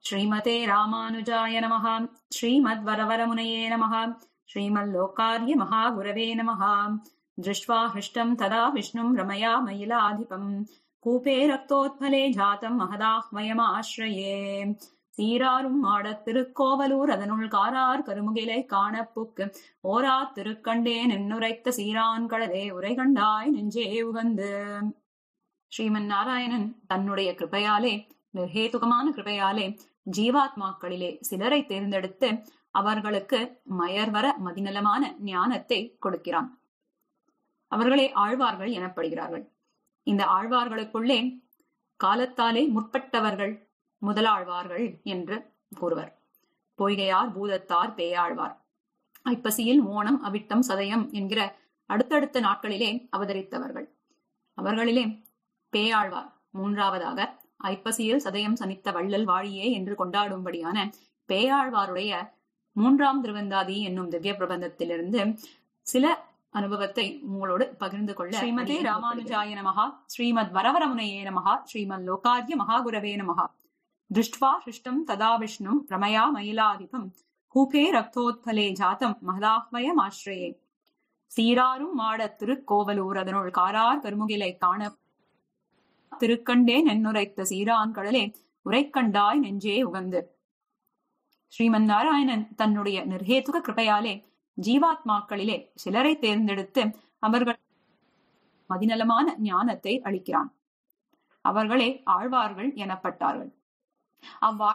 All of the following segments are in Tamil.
श्रीमते रामानुजाय नमः श्रीमद्वरवरमुनये नमः श्रीमल्लोकार्य महागुरवे नमः दृष्ट्वा हृष्टम् तदा विष्णुम् रमया मयिलाधिपम् कूपे रक्तोत्फले जातम् महदाह्वयमाश्रये சீராரும் மாடத் திருக்கோவலூர் அதனுள் காரார் கருமுகிலை காணப்புக்கு ஓரா திருக்கண்டேன் என்னுரைத்த சீரான்களதே உரை கண்டாய் நெஞ்சே உகந்து ஸ்ரீமன் நாராயணன் தன்னுடைய கிருபையாலே நிர்ஹேதுகமான கிருபையாலே ஜீவாத்மாக்களிலே சிலரை தேர்ந்தெடுத்து அவர்களுக்கு மயர்வர மதிநலமான ஞானத்தை கொடுக்கிறான் அவர்களே ஆழ்வார்கள் எனப்படுகிறார்கள் இந்த ஆழ்வார்களுக்குள்ளே காலத்தாலே முற்பட்டவர்கள் முதலாழ்வார்கள் என்று கூறுவர் பொய்கையார் பூதத்தார் பேயாழ்வார் ஐப்பசியில் ஓணம் அவிட்டம் சதயம் என்கிற அடுத்தடுத்த நாட்களிலே அவதரித்தவர்கள் அவர்களிலே பேயாழ்வார் மூன்றாவதாக ஐப்பசியில் சதயம் சனித்த வள்ளல் வாழியே என்று கொண்டாடும்படியான பேயாழ்வாருடைய மூன்றாம் திருவந்தாதி என்னும் திவ்ய பிரபந்தத்திலிருந்து சில அனுபவத்தை உங்களோடு பகிர்ந்து கொள்ள ஸ்ரீமதே ராமானுஜாய நமகா ஸ்ரீமத் வரவரமுனையே நமகா ஸ்ரீமத் லோகாரிய மகாகுரவே நமகா दृष्ट्वा हृष्टम् तदा विष्णुम् रमया मयिलाधिपम् கூபே ரக்தோத்பலே ஜாத்தம் மகதாஹ்வயமாශ්‍රயே சீராரும் மாடத் திருக்கோவலூர் அதனுள் காரார் கருமுகிலை காண திருக்கண்டேன் என்னுரைத்த சீரான் கடலே உரைக்கண்டாய் நெஞ்சே உகந்து ஸ்ரீமன் நாராயணன் தன்னுடைய நிர்ஹேதுக கிருபையாலே ஜீவாத்மாக்களிலே சிலரை தேர்ந்தெடுத்து அவர்கள் மதிநலமான ஞானத்தை அளிக்கிறான் அவர்களே ஆழ்வார்கள் எனப்பட்டார்கள் அவ்வா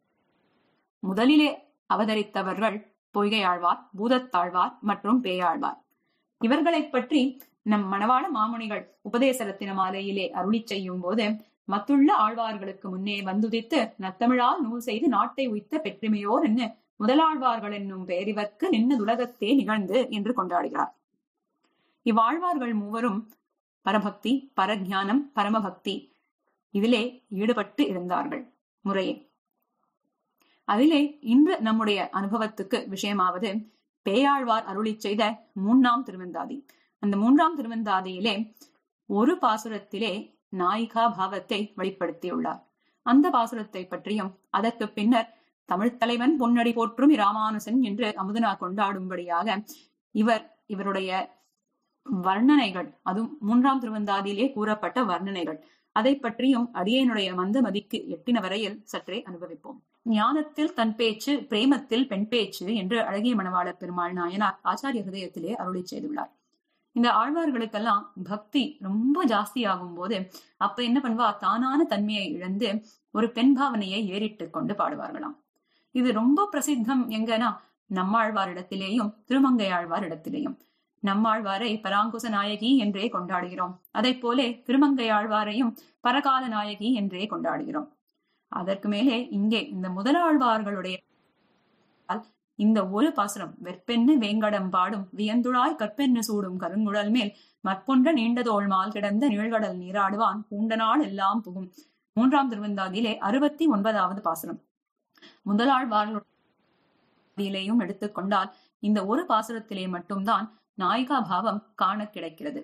முதலிலே அவதரித்தவர்கள் பொய்கையாழ்வார் பூதத்தாழ்வார் மற்றும் பேயாழ்வார் இவர்களைப் பற்றி நம் மணவாள மாமுனிகள் உபதேச ரத்தின மாலையிலே அருளி செய்யும் போது மத்துள்ள ஆழ்வார்களுக்கு முன்னே வந்துதித்து நத்தமிழால் நூல் செய்து நாட்டை உய்த்த பெற்றுமையோர் என்ன முதலாழ்வார்கள் என்னும் பெயரிவர்க்கு நின்னதுலகத்தே நிகழ்ந்து என்று கொண்டாடுகிறார் இவ்வாழ்வார்கள் மூவரும் பரபக்தி பரஜானம் பரமபக்தி இதிலே ஈடுபட்டு இருந்தார்கள் முறையே அதிலே இன்று நம்முடைய அனுபவத்துக்கு விஷயமாவது பேயாழ்வார் அருளி செய்த மூன்றாம் திருவந்தாதி அந்த மூன்றாம் திருவந்தாதியிலே ஒரு பாசுரத்திலே நாயிகா பாவத்தை வெளிப்படுத்தியுள்ளார் அந்த பாசுரத்தை பற்றியும் அதற்கு பின்னர் தமிழ் தலைவன் பொன்னடி போற்றும் இராமானுசன் என்று அமுதனா கொண்டாடும்படியாக இவர் இவருடைய வர்ணனைகள் அதுவும் மூன்றாம் திருவந்தாதியிலே கூறப்பட்ட வர்ணனைகள் அதை பற்றியும் அடியனுடைய மந்தமதிக்கு எட்டின வரையில் சற்றே அனுபவிப்போம் ஞானத்தில் தன் பேச்சு பிரேமத்தில் பெண் பேச்சு என்று அழகிய மணவாள பெருமாள் நாயனார் ஆச்சாரிய ஹிருதயத்திலே அருளி செய்துள்ளார் இந்த ஆழ்வார்களுக்கெல்லாம் பக்தி ரொம்ப ஜாஸ்தி ஆகும் போது அப்ப என்ன பண்ணுவா தானான தன்மையை இழந்து ஒரு பெண் பாவனையை ஏறிட்டு கொண்டு பாடுவார்களாம் இது ரொம்ப பிரசித்தம் எங்கன்னா நம்மாழ்வாரிடத்திலேயும் திருமங்கையாழ்வார் இடத்திலேயும் நம்மாழ்வாரை பராங்குச நாயகி என்றே கொண்டாடுகிறோம் அதை போலே திருமங்கையாழ்வாரையும் பரகால நாயகி என்றே கொண்டாடுகிறோம் அதற்கு மேலே இங்கே இந்த முதலாழ்வார்களுடைய இந்த ஒரு பாசுரம் வெற்பெண்ணு வேங்கடம் பாடும் வியந்துழாய் கற்பெண்ணு சூடும் கருங்குழல் மேல் மற்பொன்ற நீண்டதோள் மால் கிடந்த நிழல்கடல் நீராடுவான் பூண்ட நாள் எல்லாம் புகும் மூன்றாம் திருவந்தாதியிலே அறுபத்தி ஒன்பதாவது பாசுரம் முதலாழ்வார்களுடையிலேயும் எடுத்துக்கொண்டால் இந்த ஒரு பாசுரத்திலே மட்டும்தான் நாயிகா பாவம் காண கிடைக்கிறது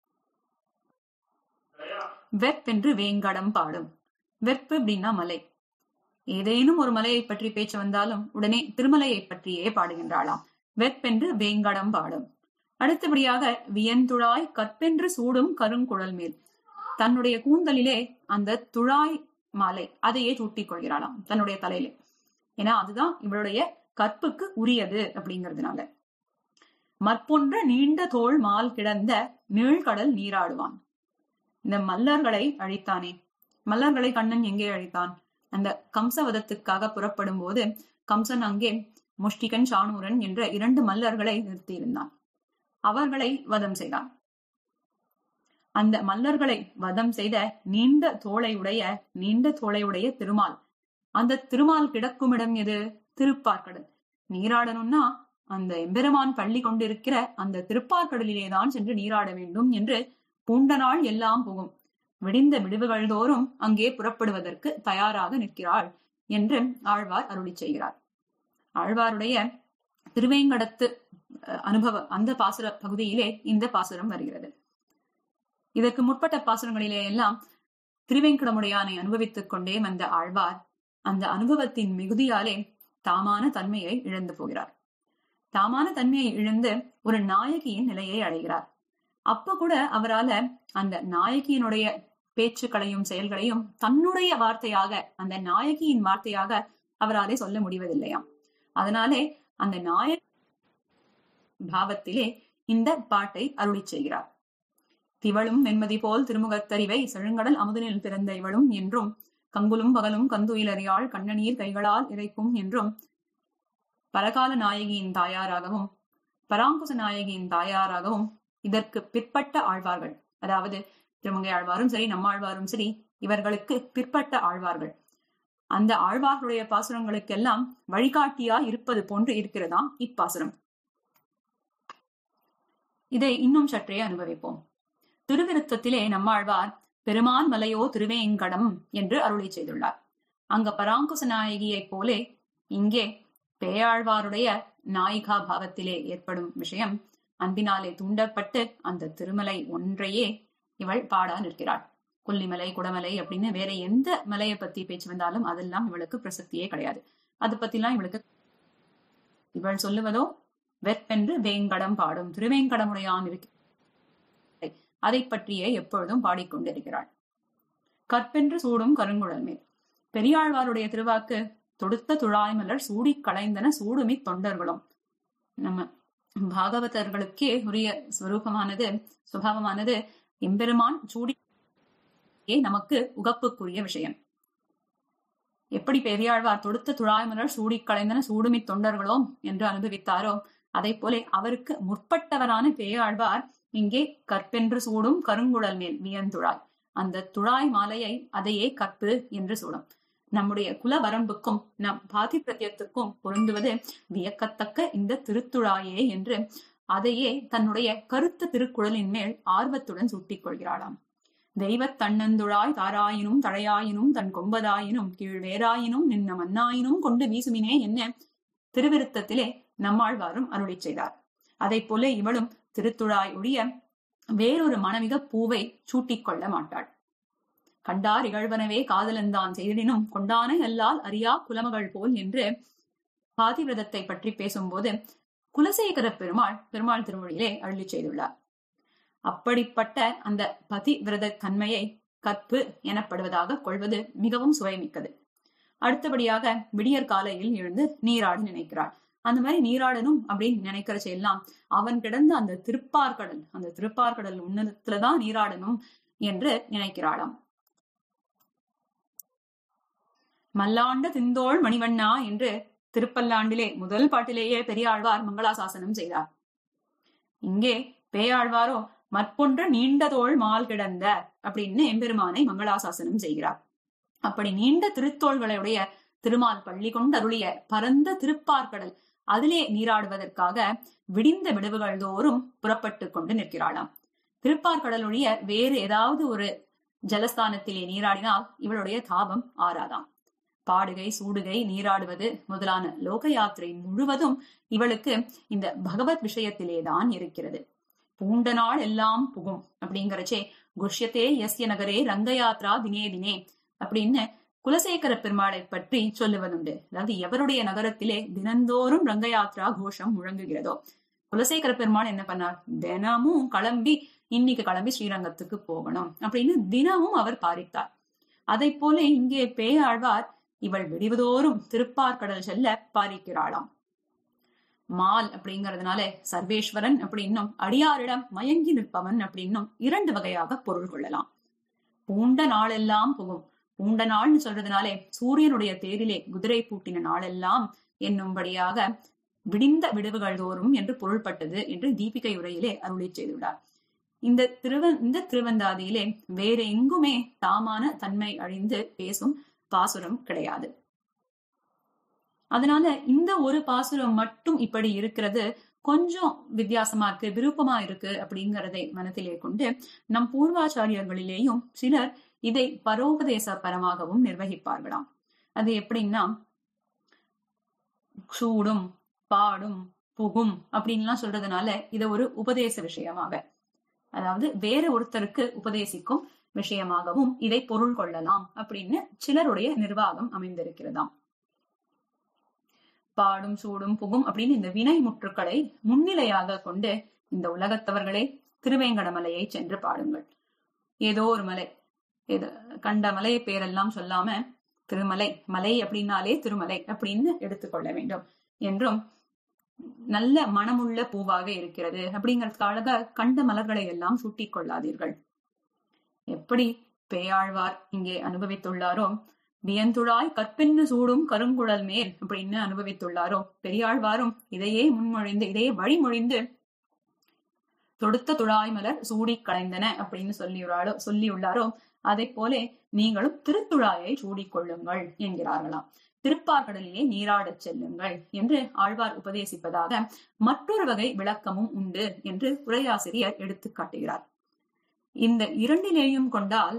வெப்பென்று வேங்கடம் பாடும் வெப்பு அப்படின்னா மலை ஏதேனும் ஒரு மலையை பற்றி பேச்சு வந்தாலும் உடனே திருமலையை பற்றியே பாடுகின்றாளாம் வெப்பென்று வேங்கடம் பாடும் அடுத்தபடியாக வியந்துழாய் கற்பென்று சூடும் கருங்குழல் மேல் தன்னுடைய கூந்தலிலே அந்த துழாய் மாலை அதையே சூட்டிக் கொள்கிறாளாம் தன்னுடைய தலையிலே ஏன்னா அதுதான் இவளுடைய கற்புக்கு உரியது அப்படிங்கிறதுனால மற்பொன்ற நீண்ட தோல் மால் கிடந்த நீழ்கடல் நீராடுவான் இந்த மல்லர்களை அழித்தானே மல்லர்களை கண்ணன் எங்கே அழித்தான் அந்த கம்சவதத்துக்காக புறப்படும் போது கம்சன் அங்கே முஷ்டிகன் சாணூரன் என்ற இரண்டு மல்லர்களை நிறுத்தியிருந்தான் அவர்களை வதம் செய்தான் அந்த மல்லர்களை வதம் செய்த நீண்ட தோளையுடைய நீண்ட தோளையுடைய திருமால் அந்த திருமால் கிடக்குமிடம் எது திருப்பார்கடல் நீராடணும்னா அந்த எம்பெருமான் பள்ளி கொண்டிருக்கிற அந்த திருப்பார்கடலிலே தான் சென்று நீராட வேண்டும் என்று பூண்ட நாள் எல்லாம் புகும் விடிந்த விடுவுகள் தோறும் அங்கே புறப்படுவதற்கு தயாராக நிற்கிறாள் என்று ஆழ்வார் அருளி செய்கிறார் ஆழ்வாருடைய திருவேங்கடத்து அனுபவ அந்த பாசுர பகுதியிலே இந்த பாசுரம் வருகிறது இதற்கு முற்பட்ட பாசுரங்களிலே எல்லாம் திருவேங்கடமுடையானை அனுபவித்துக் கொண்டே வந்த ஆழ்வார் அந்த அனுபவத்தின் மிகுதியாலே தாமான தன்மையை இழந்து போகிறார் தாமான தன்மையை இழந்து ஒரு நாயகியின் நிலையை அடைகிறார் அப்ப கூட அவரால அந்த நாயகியினுடைய பேச்சுக்களையும் செயல்களையும் தன்னுடைய வார்த்தையாக அந்த நாயகியின் வார்த்தையாக அவராலே சொல்ல முடிவதில்லையாம் அதனாலே அந்த நாயக பாவத்திலே இந்த பாட்டை அருளி செய்கிறார் திவளும் வெண்மதி போல் திருமுகத்தறிவை செழுங்கடல் அமுதனில் பிறந்த இவளும் என்றும் கங்குலும் பகலும் கந்துயிலறியாள் கண்ணநீர் கைகளால் இறைக்கும் என்றும் பரகால நாயகியின் தாயாராகவும் பராங்குச நாயகியின் தாயாராகவும் இதற்கு பிற்பட்ட ஆழ்வார்கள் அதாவது திருமங்கை ஆழ்வாரும் சரி நம்மாழ்வாரும் சரி இவர்களுக்கு பிற்பட்ட ஆழ்வார்கள் அந்த ஆழ்வார்களுடைய பாசுரங்களுக்கெல்லாம் வழிகாட்டியா இருப்பது போன்று இருக்கிறதாம் இப்பாசுரம் இதை இன்னும் சற்றே அனுபவிப்போம் திருவிருத்தத்திலே நம்மாழ்வார் பெருமான் மலையோ திருவேங்கடம் என்று அருளி செய்துள்ளார் அங்க பராங்குச நாயகியைப் போலே இங்கே பேயாழ்வாருடைய நாயிகா பாவத்திலே ஏற்படும் விஷயம் அன்பினாலே தூண்டப்பட்டு அந்த திருமலை ஒன்றையே இவள் பாடா நிற்கிறாள் கொல்லிமலை குடமலை அப்படின்னு வேற எந்த மலையை பத்தி பேச்சு வந்தாலும் அதெல்லாம் இவளுக்கு பிரசக்தியே கிடையாது அது பத்திலாம் இவளுக்கு இவள் சொல்லுவதோ வெற்பென்று வேங்கடம் பாடும் திருவேங்கடமுடையான் இருக்க அதை பற்றியே எப்பொழுதும் பாடிக்கொண்டிருக்கிறாள் கற்பென்று சூடும் கருங்குழல் மேல் பெரியாழ்வாருடைய திருவாக்கு தொடுத்த துழாய் மலர் சூடி களைந்தன சூடுமி தொண்டர்களும் நம்ம பாகவதர்களுக்கே உரிய ஸ்வரூபமானது சுபாவமானது எம்பெருமான் சூடி நமக்கு உகப்புக்குரிய விஷயம் எப்படி பெரியாழ்வார் தொடுத்த துழாய் மலர் சூடி களைந்தன சூடுமி தொண்டர்களோம் என்று அனுபவித்தாரோ அதை போல அவருக்கு முற்பட்டவரான பேயாழ்வார் இங்கே கற்பென்று சூடும் கருங்குழல் மேல் வியந்துழாய் அந்த துழாய் மாலையை அதையே கற்பு என்று சூடும் நம்முடைய குல வரம்புக்கும் நம் பாதி பிரத்தியத்துக்கும் பொருந்துவது வியக்கத்தக்க இந்த திருத்துழாயே என்று அதையே தன்னுடைய கருத்து திருக்குழலின் மேல் ஆர்வத்துடன் சூட்டிக் கொள்கிறாளாம் தெய்வத் தன்னந்துழாய் தாராயினும் தழையாயினும் தன் கொம்பதாயினும் கீழ் வேறாயினும் நின்ன மண்ணாயினும் கொண்டு வீசுமினே என்ன திருவிருத்தத்திலே நம்மாழ்வாரும் அருளி செய்தார் அதை போல இவளும் திருத்துழாய் ஒழிய வேறொரு மனமிக பூவை சூட்டிக் கொள்ள மாட்டாள் கண்டார் இகழ்வனவே காதலன்தான் செய்திடினும் கொண்டான அல்லால் அறியா குலமகள் போல் என்று பாதிவிரதத்தை பற்றி பேசும்போது குலசேகர பெருமாள் பெருமாள் திருமொழியிலே அருளி செய்துள்ளார் அப்படிப்பட்ட அந்த பதிவிரத தன்மையை கற்பு எனப்படுவதாக கொள்வது மிகவும் சுவைமிக்கது அடுத்தபடியாக விடியற் காலையில் எழுந்து நீராட நினைக்கிறாள் அந்த மாதிரி நீராடணும் அப்படின்னு நினைக்கிறச்ச எல்லாம் அவன் கிடந்த அந்த திருப்பார்கடல் அந்த திருப்பார்கடல் உன்னதத்துலதான் நீராடணும் என்று நினைக்கிறாளாம் மல்லாண்ட திந்தோள் மணிவண்ணா என்று திருப்பல்லாண்டிலே முதல் பாட்டிலேயே பெரியாழ்வார் மங்களாசாசனம் செய்தார் இங்கே பேயாழ்வாரோ மற்பொன்ற நீண்ட தோள் மால் கிடந்த அப்படின்னு எம்பெருமானை மங்களாசாசனம் செய்கிறார் அப்படி நீண்ட திருத்தோள்களுடைய திருமால் பள்ளி கொண்டு அருளிய பரந்த திருப்பார்கடல் அதிலே நீராடுவதற்காக விடிந்த விடுவுகள் தோறும் புறப்பட்டு கொண்டு நிற்கிறாளாம் திருப்பார்கடலுடைய வேறு ஏதாவது ஒரு ஜலஸ்தானத்திலே நீராடினால் இவளுடைய தாபம் ஆறாதாம் பாடுகை சூடுகை நீராடுவது முதலான லோக யாத்திரை முழுவதும் இவளுக்கு இந்த பகவத் விஷயத்திலேதான் இருக்கிறது பூண்ட நாள் எல்லாம் புகும் அப்படிங்கறச்சே குஷ்யத்தே எஸ்ய நகரே ரங்க யாத்ரா தினே தினே அப்படின்னு குலசேகர பெருமாளை பற்றி சொல்லுவதுண்டு அதாவது எவருடைய நகரத்திலே தினந்தோறும் ரங்க யாத்ரா கோஷம் முழங்குகிறதோ குலசேகர பெருமாள் என்ன பண்ணார் தினமும் கிளம்பி இன்னைக்கு கிளம்பி ஸ்ரீரங்கத்துக்கு போகணும் அப்படின்னு தினமும் அவர் பாரித்தார் அதை போல இங்கே பேயாழ்வார் இவள் விடிவதோறும் திருப்பார்கடல் செல்ல பாரிக்கிறாளாம் மால் அப்படிங்கறதுனால சர்வேஸ்வரன் அப்படின்னும் அடியாரிடம் மயங்கி நிற்பவன் அப்படின்னும் இரண்டு வகையாக பொருள் கொள்ளலாம் பூண்ட நாளெல்லாம் புகும் பூண்ட நாள்னு சொல்றதுனாலே சூரியனுடைய தேரிலே குதிரை பூட்டின நாளெல்லாம் என்னும்படியாக விடிந்த விடுவுகள் தோறும் என்று பொருள்பட்டது என்று தீபிகை உரையிலே அருளி செய்துள்ளார் இந்த திருவ இந்த திருவந்தாதியிலே வேற எங்குமே தாமான தன்மை அழிந்து பேசும் பாசுரம் கிடையாது அதனால இந்த ஒரு பாசுரம் மட்டும் இப்படி இருக்கிறது கொஞ்சம் வித்தியாசமா இருக்கு விருப்பமா இருக்கு அப்படிங்கறதை மனத்திலே கொண்டு நம் பூர்வாச்சாரியர்களிலேயும் சிலர் இதை பரோபதேச பரமாகவும் நிர்வகிப்பார்களாம் அது எப்படின்னா சூடும் பாடும் புகும் அப்படின்லாம் சொல்றதுனால இதை ஒரு உபதேச விஷயமாக அதாவது வேற ஒருத்தருக்கு உபதேசிக்கும் விஷயமாகவும் இதை பொருள் கொள்ளலாம் அப்படின்னு சிலருடைய நிர்வாகம் அமைந்திருக்கிறதாம் பாடும் சூடும் புகும் அப்படின்னு இந்த வினை முற்றுக்களை முன்னிலையாக கொண்டு இந்த உலகத்தவர்களே திருவேங்கடமலையை சென்று பாடுங்கள் ஏதோ ஒரு மலை இது கண்ட மலை பேரெல்லாம் சொல்லாம திருமலை மலை அப்படின்னாலே திருமலை அப்படின்னு எடுத்துக்கொள்ள வேண்டும் என்றும் நல்ல மனமுள்ள பூவாக இருக்கிறது அப்படிங்கறதுக்காக கண்ட மலர்களை எல்லாம் சூட்டிக் கொள்ளாதீர்கள் எப்படி பேயாழ்வார் இங்கே அனுபவித்துள்ளாரோ வியந்துழாய் கற்பின்னு சூடும் கருங்குழல் மேல் அப்படின்னு அனுபவித்துள்ளாரோ பெரியாழ்வாரும் இதையே முன்மொழிந்து இதையே வழிமொழிந்து தொடுத்த துழாய் மலர் சூடி களைந்தன அப்படின்னு சொல்லியுள்ளாரோ சொல்லியுள்ளாரோ அதை போலே நீங்களும் திருத்துழாயை சூடிக்கொள்ளுங்கள் என்கிறார்களாம் திருப்பார்கடலிலே நீராடச் செல்லுங்கள் என்று ஆழ்வார் உபதேசிப்பதாக மற்றொரு வகை விளக்கமும் உண்டு என்று உரையாசிரியர் எடுத்து காட்டுகிறார் இந்த இரண்டிலேயும் கொண்டால்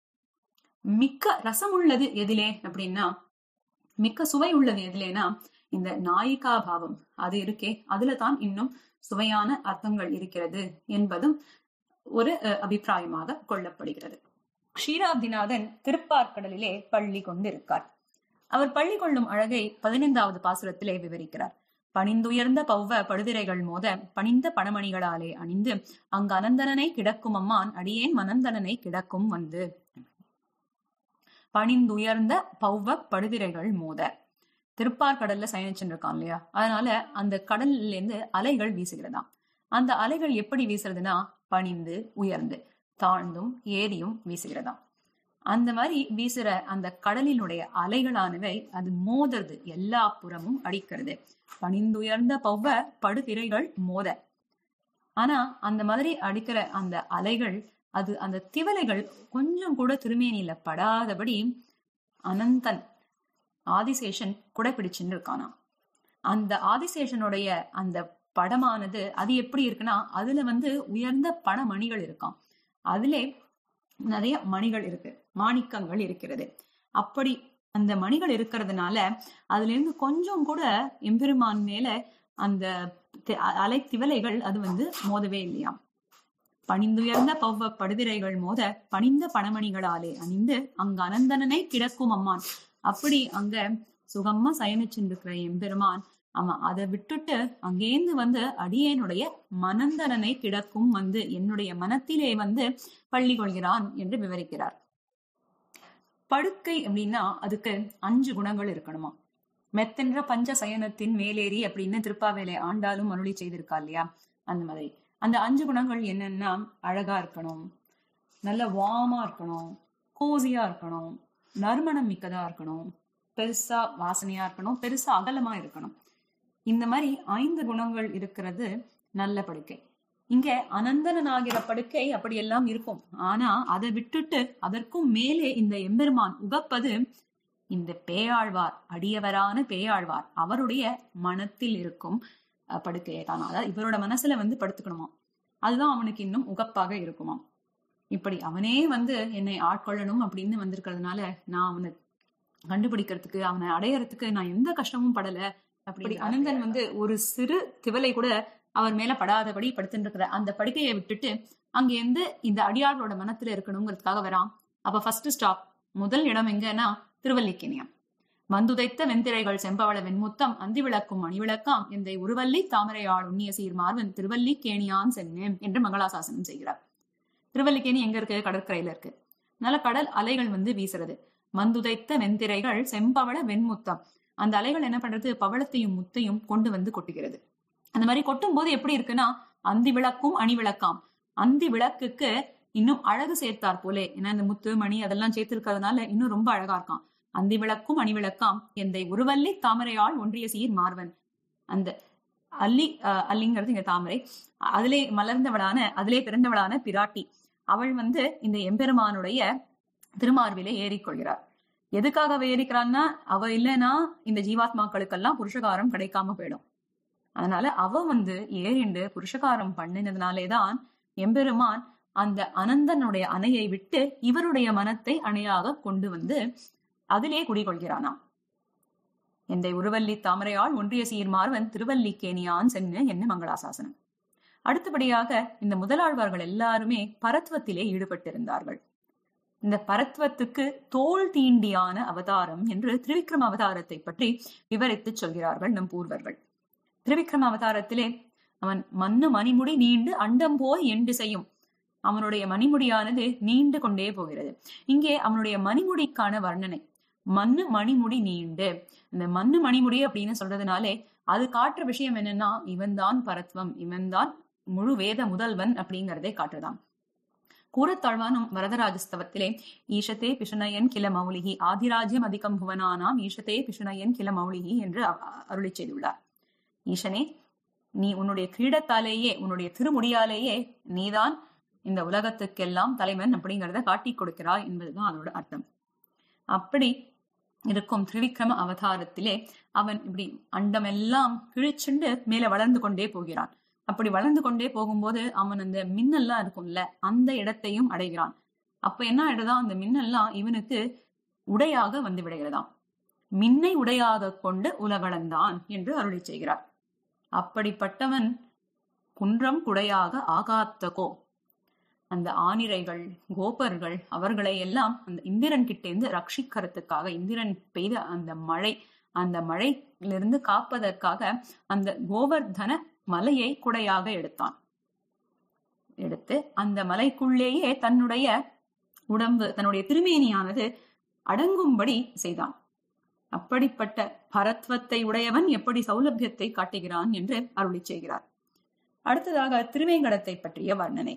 மிக்க ரசம் உள்ளது எதிலே அப்படின்னா மிக்க சுவை உள்ளது எதிலேனா இந்த நாயிகா பாவம் அது இருக்கே அதுல தான் இன்னும் சுவையான அர்த்தங்கள் இருக்கிறது என்பதும் ஒரு அபிப்பிராயமாக கொள்ளப்படுகிறது க்ஷீராப்திநாதன் திருப்பார்கடலிலே பள்ளி கொண்டிருக்கார் அவர் பள்ளி கொள்ளும் அழகை பதினைந்தாவது பாசுரத்திலே விவரிக்கிறார் பணிந்துயர்ந்த பௌவ படுதிரைகள் மோத பணிந்த பணமணிகளாலே அணிந்து அங்கு அனந்தனனை கிடக்கும் அம்மான் அடியேன் மனந்தனனை கிடக்கும் வந்து பணிந்துயர்ந்த பௌவ படுதிரைகள் மோத திருப்பார் கடல்ல சயனிச்சுட்டு இருக்கான் இல்லையா அதனால அந்த கடல்ல இருந்து அலைகள் வீசுகிறதாம் அந்த அலைகள் எப்படி வீசுறதுன்னா பணிந்து உயர்ந்து தாழ்ந்தும் ஏரியும் வீசுகிறதாம் அந்த மாதிரி வீசுற அந்த கடலினுடைய அலைகளானவை அது மோதுறது எல்லா புறமும் அடிக்கிறது பணிந்துயர்ந்த பௌவ படுதிரைகள் மோத ஆனா அந்த மாதிரி அடிக்கிற அந்த அலைகள் அது அந்த திவலைகள் கொஞ்சம் கூட திருமேனியில படாதபடி அனந்தன் ஆதிசேஷன் குடைப்பிடிச்சுன்னு இருக்கானா அந்த ஆதிசேஷனுடைய அந்த படமானது அது எப்படி இருக்குன்னா அதுல வந்து உயர்ந்த பணமணிகள் இருக்காம் அதிலே நிறைய மணிகள் இருக்கு மாணிக்கங்கள் இருக்கிறது அப்படி அந்த மணிகள் இருக்கிறதுனால அதுல இருந்து கொஞ்சம் கூட எம்பெருமான் மேல அந்த அலை திவலைகள் அது வந்து மோதவே இல்லையாம் பணிந்துயர்ந்த பௌவ படுதிரைகள் மோத பணிந்த பணமணிகளாலே அணிந்து அங்க அனந்தனனை கிடக்கும் அம்மான் அப்படி அங்க சுகமா சயனிச்சுருக்கிற எம்பெருமான் ஆமா அதை விட்டுட்டு அங்கேந்து வந்து அடியேனுடைய மனந்தரனை கிடக்கும் வந்து என்னுடைய மனத்திலே வந்து பள்ளி கொள்கிறான் என்று விவரிக்கிறார் படுக்கை அப்படின்னா அதுக்கு அஞ்சு குணங்கள் இருக்கணுமா மெத்தென்ற பஞ்ச சயனத்தின் மேலேறி அப்படின்னு திருப்பாவேலை ஆண்டாலும் அருளி செய்திருக்கா இல்லையா அந்த மாதிரி அந்த அஞ்சு குணங்கள் என்னன்னா அழகா இருக்கணும் நல்ல வாமா இருக்கணும் கோசியா இருக்கணும் நறுமணம் மிக்கதா இருக்கணும் பெருசா வாசனையா இருக்கணும் பெருசா அகலமா இருக்கணும் இந்த மாதிரி ஐந்து குணங்கள் இருக்கிறது நல்ல படுக்கை இங்க அனந்தனாகிற படுக்கை அப்படியெல்லாம் இருக்கும் ஆனா அதை விட்டுட்டு அதற்கும் மேலே இந்த எம்பெருமான் உகப்பது இந்த பேயாழ்வார் அடியவரான பேயாழ்வார் அவருடைய மனத்தில் இருக்கும் படுக்கையை தான் அதாவது இவரோட மனசுல வந்து படுத்துக்கணுமா அதுதான் அவனுக்கு இன்னும் உகப்பாக இருக்குமா இப்படி அவனே வந்து என்னை ஆட்கொள்ளணும் அப்படின்னு வந்திருக்கிறதுனால நான் அவனை கண்டுபிடிக்கிறதுக்கு அவனை அடையறதுக்கு நான் எந்த கஷ்டமும் படல அப்படி அனந்தன் வந்து ஒரு சிறு திவலை கூட அவர் மேல படாதபடி படுத்துட்டு இருக்கிற அந்த படுக்கையை விட்டுட்டு அங்க இருந்து இந்த அடியார்களோட மனத்துல இருக்கணுங்கிறதுக்காக வரான் அப்ப ஃபர்ஸ்ட் ஸ்டாப் முதல் இடம் எங்கன்னா திருவல்லிக்கேணியம் வந்துதைத்த வெண்திரைகள் செம்பவள வெண்முத்தம் அந்தி விளக்கும் மணிவிளக்காம் எந்தை உருவல்லி தாமரையாள் உண்ணிய சீர் மார்வன் திருவல்லிக்கேணியான் சென்னேன் என்று மங்களாசாசனம் செய்கிறார் திருவல்லிக்கேணி எங்க இருக்கு கடற்கரையில இருக்கு நல்ல கடல் அலைகள் வந்து வீசுறது மந்துதைத்த வெண்திரைகள் செம்பவள வெண்முத்தம் அந்த அலைகள் என்ன பண்றது பவளத்தையும் முத்தையும் கொண்டு வந்து கொட்டுகிறது அந்த மாதிரி கொட்டும் போது எப்படி இருக்குன்னா அந்தி விளக்கும் அணி விளக்காம் அந்தி விளக்குக்கு இன்னும் அழகு சேர்த்தார் போலே ஏன்னா இந்த முத்து மணி அதெல்லாம் சேர்த்திருக்கிறதுனால இன்னும் ரொம்ப அழகா இருக்கான் அந்தி விளக்கும் அணி விளக்காம் எந்தை உருவல்லி தாமரையாள் ஒன்றிய சீர் மார்வன் அந்த அல்லி அல்லிங்கிறது இங்க தாமரை அதிலே மலர்ந்தவளான அதிலே பிறந்தவளான பிராட்டி அவள் வந்து இந்த எம்பெருமானுடைய திருமார்பிலே ஏறிக்கொள்கிறார் எதுக்காக அவ ஏறிக்கிறான்னா அவ இல்லைன்னா இந்த ஜீவாத்மாக்களுக்கெல்லாம் புருஷகாரம் கிடைக்காம போயிடும் அதனால அவ வந்து ஏறிண்டு புருஷகாரம் பண்ணினதுனாலேதான் எம்பெருமான் அந்த அனந்தனுடைய அணையை விட்டு இவருடைய மனத்தை அணையாக கொண்டு வந்து அதிலே குடிகொள்கிறானாம் எந்தை உருவல்லி தாமரையாள் ஒன்றிய சீர்மார்வன் திருவல்லிக்கேணியான் சென்னு என்ன மங்களாசாசனம் அடுத்தபடியாக இந்த முதலாழ்வார்கள் எல்லாருமே பரத்வத்திலே ஈடுபட்டிருந்தார்கள் இந்த பரத்வத்துக்கு தோல் தீண்டியான அவதாரம் என்று திரிவிக்ரம அவதாரத்தை பற்றி விவரித்து சொல்கிறார்கள் நம் பூர்வர்கள் திரிவிக்ரம அவதாரத்திலே அவன் மண்ணு மணிமுடி நீண்டு அண்டம் போய் எண்டு செய்யும் அவனுடைய மணிமுடியானது நீண்டு கொண்டே போகிறது இங்கே அவனுடைய மணிமுடிக்கான வர்ணனை மண்ணு மணிமுடி நீண்டு இந்த மண்ணு மணிமுடி அப்படின்னு சொல்றதுனாலே அது காட்டுற விஷயம் என்னன்னா இவன்தான் பரத்வம் இவன்தான் முழு வேத முதல்வன் அப்படிங்கறதை காட்டுதான் கூறத்தாழ்வானும் வரதராஜஸ்தவத்திலே ஈஷத்தே பிஷுனயன் கில மௌலிகி ஆதிராஜ்யம் அதிகம் புவனானாம் ஈஷத்தே பிஷுனயன் கில மௌலிகி என்று அருளி செய்துள்ளார் ஈசனே நீ உன்னுடைய கிரீடத்தாலேயே உன்னுடைய திருமுடியாலேயே நீதான் இந்த உலகத்துக்கெல்லாம் தலைவன் அப்படிங்கிறத காட்டி கொடுக்கிறாய் என்பதுதான் அதோட அர்த்தம் அப்படி இருக்கும் திரிவிக்ரம அவதாரத்திலே அவன் இப்படி அண்டமெல்லாம் கிழிச்சுண்டு மேல வளர்ந்து கொண்டே போகிறான் அப்படி வளர்ந்து கொண்டே போகும்போது அவன் அந்த மின்னல்லாம் இருக்கும்ல அந்த இடத்தையும் அடைகிறான் அப்ப என்ன ஆயிடுதான் அந்த மின்னல்லாம் இவனுக்கு உடையாக வந்து விடுகிறதாம் மின்னை உடையாக கொண்டு உலகளந்தான் என்று அருளி செய்கிறார் அப்படிப்பட்டவன் குன்றம் குடையாக ஆகாத்தகோ அந்த ஆனிரைகள் கோபர்கள் அவர்களை எல்லாம் அந்த இந்திரன் கிட்டேந்து ரட்சிக்கிறதுக்காக இந்திரன் பெய்த அந்த மழை அந்த மழையிலிருந்து காப்பதற்காக அந்த கோவர்தன மலையை குடையாக எடுத்தான் எடுத்து அந்த மலைக்குள்ளேயே தன்னுடைய உடம்பு தன்னுடைய திருமேனியானது அடங்கும்படி செய்தான் அப்படிப்பட்ட பரத்வத்தை உடையவன் எப்படி சௌலபியத்தை காட்டுகிறான் என்று அருளி செய்கிறார் அடுத்ததாக திருவேங்கடத்தை பற்றிய வர்ணனை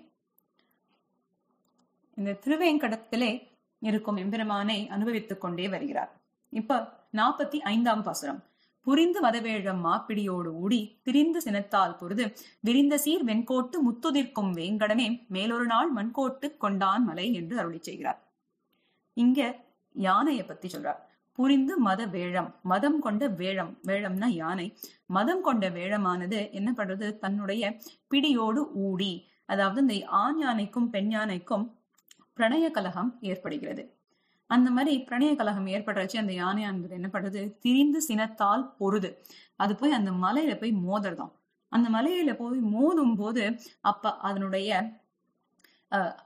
இந்த திருவேங்கடத்திலே இருக்கும் எம்பெருமானை அனுபவித்துக் கொண்டே வருகிறார் இப்ப நாற்பத்தி ஐந்தாம் பாசுரம் புரிந்து மதவேழம் மாப்பிடியோடு ஊடி பிரிந்து சினத்தால் பொருது விரிந்த சீர் வெண்கோட்டு முத்துதிர்க்கும் வேங்கடமே மேலொரு நாள் மண்கோட்டு கொண்டான் மலை என்று அருளி செய்கிறார் இங்க யானையை பத்தி சொல்றார் புரிந்து மத வேழம் மதம் கொண்ட வேழம் வேழம்னா யானை மதம் கொண்ட வேழமானது என்ன பண்றது தன்னுடைய பிடியோடு ஊடி அதாவது இந்த ஆண் யானைக்கும் பெண் யானைக்கும் பிரணய கலகம் ஏற்படுகிறது அந்த மாதிரி பிரணய கலகம் ஏற்படுறச்சு அந்த யானையானது என்ன பண்றது திரிந்து சினத்தால் பொருது அது போய் அந்த மலையில போய் மோதுறதாம் அந்த மலையில போய் மோதும் போது அப்ப அதனுடைய அஹ்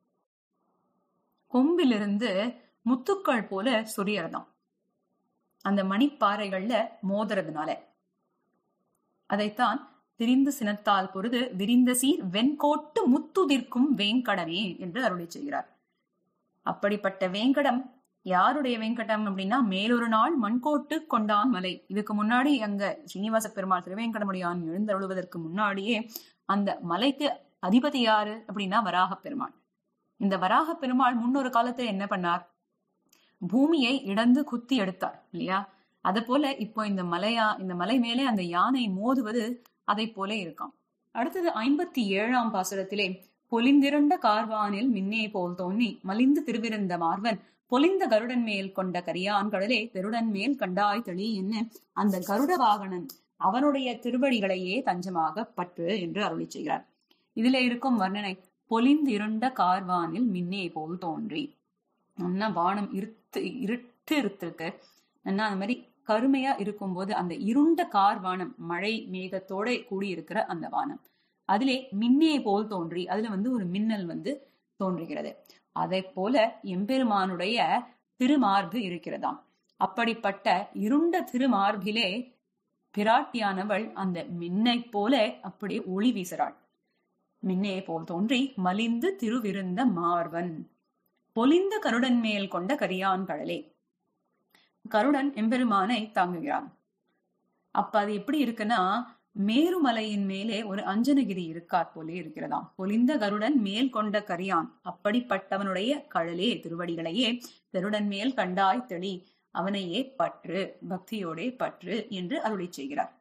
கொம்பிலிருந்து முத்துக்கள் போல சொரியறதாம் அந்த மணிப்பாறைகள்ல மோதுறதுனால அதைத்தான் திரிந்து சினத்தால் பொருது விரிந்த சீர் வெண்கோட்டு முத்துதிர்க்கும் வேங்கடமே என்று அருளி செய்கிறார் அப்படிப்பட்ட வேங்கடம் யாருடைய வெங்கடம் அப்படின்னா மேலொரு நாள் மண்கோட்டு கொண்டான் மலை இதுக்கு முன்னாடி அங்க ஸ்ரீனிவாச பெருமாள் திருவேங்கடமுடியான் எழுந்தருளுவதற்கு முன்னாடியே அந்த மலைக்கு அதிபதி யாரு அப்படின்னா வராக பெருமாள் இந்த வராக பெருமாள் முன்னொரு காலத்துல என்ன பண்ணார் பூமியை இடந்து குத்தி எடுத்தார் இல்லையா அத போல இப்போ இந்த மலையா இந்த மலை மேலே அந்த யானை மோதுவது அதை போல இருக்காம் அடுத்தது ஐம்பத்தி ஏழாம் பாசுரத்திலே பொலிந்திருண்ட கார்வானில் மின்னே போல் தோன்றி மலிந்து திருவிருந்த மார்வன் பொலிந்த கருடன் மேல் கொண்ட கரியான் கடலே பெருடன் மேல் கண்டாய் தெளி என்ன அந்த கருட வாகனன் அவனுடைய திருவடிகளையே தஞ்சமாக பற்று என்று அருளி செய்கிறார் இதுல இருக்கும் வர்ணனை பொலிந்திருண்ட கார்வானில் மின்னே போல் தோன்றி நல்லா வானம் இருத்து இருட்டு இருத்திருக்கு நல்லா அந்த மாதிரி கருமையா இருக்கும்போது அந்த இருண்ட கார் வானம் மழை மேகத்தோட கூடி இருக்கிற அந்த வானம் அதிலே மின்னே போல் தோன்றி அதுல வந்து ஒரு மின்னல் வந்து தோன்றுகிறது அதை போல எம்பெருமானுடைய திருமார்பு இருக்கிறதாம் அப்படிப்பட்ட இருண்ட திருமார்பிலே பிராட்டியானவள் அந்த மின்னை போல அப்படி ஒளி வீசுறாள் மின்னே போல் தோன்றி மலிந்து திருவிருந்த மார்வன் பொலிந்த கருடன் மேல் கொண்ட கரியான் கடலே கருடன் எம்பெருமானை தாங்குகிறான் அப்ப அது எப்படி இருக்குன்னா மேருமலையின் மேலே ஒரு அஞ்சனகிரி இருக்கார் போலே இருக்கிறதாம் பொலிந்த கருடன் மேல் கொண்ட கரியான் அப்படிப்பட்டவனுடைய கழலே திருவடிகளையே கருடன் மேல் கண்டாய் தெளி அவனையே பற்று பக்தியோடே பற்று என்று அருளி செய்கிறார்